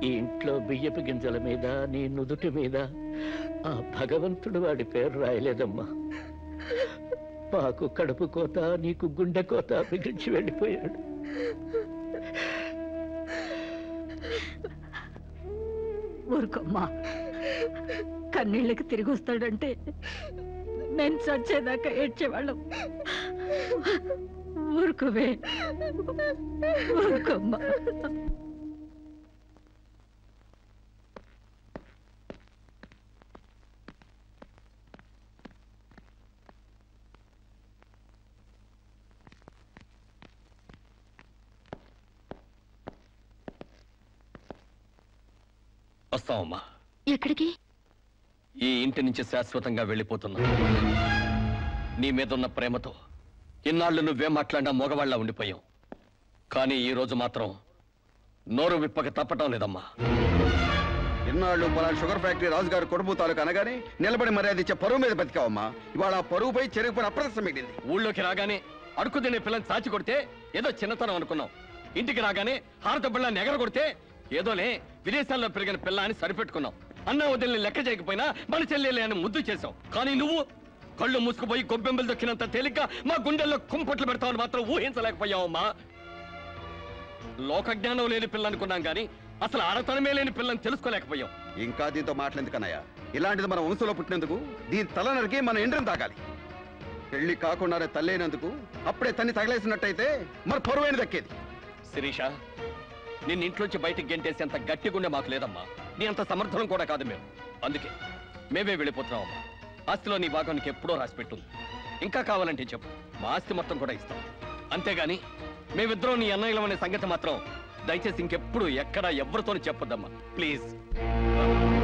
ఈ ఇంట్లో బియ్యపు గింజల మీద నీ నుదుటి మీద ఆ భగవంతుడు వాడి పేరు రాయలేదమ్మా మాకు కడుపు కోత నీకు గుండె కోత మిగిల్చి వెళ్ళిపోయాడు ఊరుకోమ్మా కన్నీళ్ళకి తిరిగి వస్తాడంటే నేను చచ్చేదాకా ఏడ్చేవాళ్ళం ఊరుకోవే ఊరుకోమ్మా వస్తామమ్మా ఎక్కడికి ఈ ఇంటి నుంచి శాశ్వతంగా వెళ్ళిపోతున్నా నీ మీదున్న ప్రేమతో ఇన్నాళ్ళు నువ్వేం మాట్లాడినా మగవాళ్ళ ఉండిపోయావు కానీ ఈ రోజు మాత్రం నోరు విప్పక తప్పటం లేదమ్మా ఇన్నాళ్ళు పలానా షుగర్ ఫ్యాక్టరీ రాజుగారి కొడుపు తాలూకు అనగానే నిలబడి మర్యాద ఇచ్చే పరువు మీద బతికావమ్మా ఇవాళ ఆ పరువుపై చెరుగుపై అప్రదర్శనం మిగిలింది ఊళ్ళోకి రాగానే అడుగు తినే పిల్లని చాచి కొడితే ఏదో చిన్నతనం అనుకున్నాం ఇంటికి రాగానే హారత బిళ్ళని ఎగర కొడితే ఏదోలే విదేశాల్లో పెరిగిన పిల్ల అని సరిపెట్టుకున్నాం అన్న వదిలిని లెక్క చేయకపోయినా మన చెల్లెలే అని ముద్దు చేసావు కానీ నువ్వు కళ్ళు మూసుకుపోయి గొబ్బెంబలు దొక్కినంత తేలిగ్గా మా గుండెల్లో కుంపట్లు పెడతావని మాత్రం ఊహించలేకపోయావమ్మా లోక జ్ఞానం లేని పిల్ల అనుకున్నాం కానీ అసలు ఆడతనమే లేని పిల్లని తెలుసుకోలేకపోయాం ఇంకా దీంతో మాట్లాడేందుకన్నయ్య ఇలాంటిది మన వంశంలో పుట్టినందుకు దీని తల నరికి మన ఎండ్రం తాగాలి పెళ్లి కాకుండానే తల్లైనందుకు అప్పుడే తన్ని తగలేసినట్టయితే మరి పరువైన దక్కేది శిరీష నిన్న ఇంట్లోంచి బయటికి గెంటేసేంత గట్టి గుండె మాకు లేదమ్మా నీ అంత సమర్థనం కూడా కాదు మేము అందుకే మేమే వెళ్ళిపోతున్నామమ్మా ఆస్తిలో నీ భాగానికి ఎప్పుడో రాసి పెట్టుంది ఇంకా కావాలంటే చెప్పు మా ఆస్తి మొత్తం కూడా ఇస్తాం అంతేగాని మేమిద్దరం నీ అన్నయ్యలం అనే సంగతి మాత్రం దయచేసి ఇంకెప్పుడు ఎక్కడ ఎవరితోనూ చెప్పొద్దమ్మా ప్లీజ్